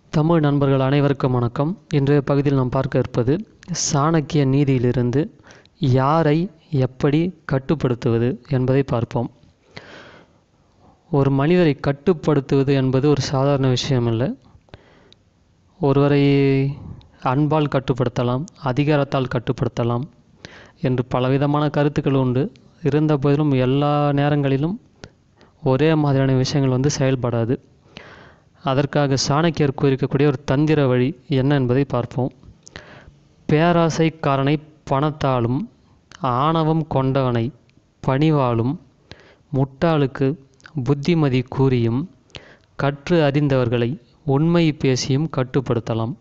தமிழ் நண்பர்கள் அனைவருக்கும் வணக்கம் இன்றைய பகுதியில் நாம் பார்க்க இருப்பது சாணக்கிய நீதியிலிருந்து யாரை எப்படி கட்டுப்படுத்துவது என்பதை பார்ப்போம் ஒரு மனிதரை கட்டுப்படுத்துவது என்பது ஒரு சாதாரண விஷயம் இல்லை ஒருவரை அன்பால் கட்டுப்படுத்தலாம் அதிகாரத்தால் கட்டுப்படுத்தலாம் என்று பலவிதமான கருத்துக்கள் உண்டு இருந்த போதிலும் எல்லா நேரங்களிலும் ஒரே மாதிரியான விஷயங்கள் வந்து செயல்படாது அதற்காக சாணக்கியர் கூறியிருக்கக்கூடிய ஒரு தந்திர வழி என்ன என்பதை பார்ப்போம் பேராசைக்காரனை பணத்தாலும் ஆணவம் கொண்டவனை பணிவாலும் முட்டாளுக்கு புத்திமதி கூறியும் கற்று அறிந்தவர்களை உண்மை பேசியும் கட்டுப்படுத்தலாம்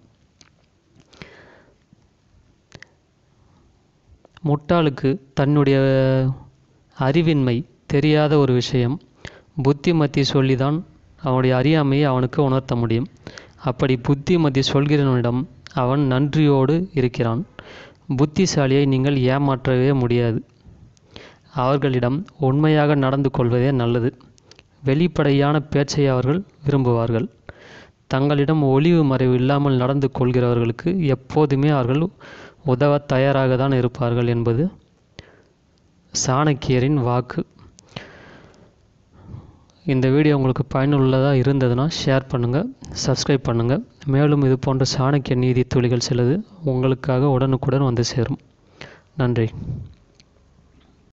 முட்டாளுக்கு தன்னுடைய அறிவின்மை தெரியாத ஒரு விஷயம் புத்திமதி சொல்லிதான் அவனுடைய அறியாமையை அவனுக்கு உணர்த்த முடியும் அப்படி புத்திமதி சொல்கிறவனிடம் அவன் நன்றியோடு இருக்கிறான் புத்திசாலியை நீங்கள் ஏமாற்றவே முடியாது அவர்களிடம் உண்மையாக நடந்து கொள்வதே நல்லது வெளிப்படையான பேச்சை அவர்கள் விரும்புவார்கள் தங்களிடம் ஒளிவு மறைவு இல்லாமல் நடந்து கொள்கிறவர்களுக்கு எப்போதுமே அவர்கள் உதவ தயாராக தான் இருப்பார்கள் என்பது சாணக்கியரின் வாக்கு இந்த வீடியோ உங்களுக்கு பயனுள்ளதாக இருந்ததுன்னா ஷேர் பண்ணுங்கள் சப்ஸ்கிரைப் பண்ணுங்கள் மேலும் இது போன்ற சாணக்கிய நீதி துளிகள் சிலது உங்களுக்காக உடனுக்குடன் வந்து சேரும் நன்றி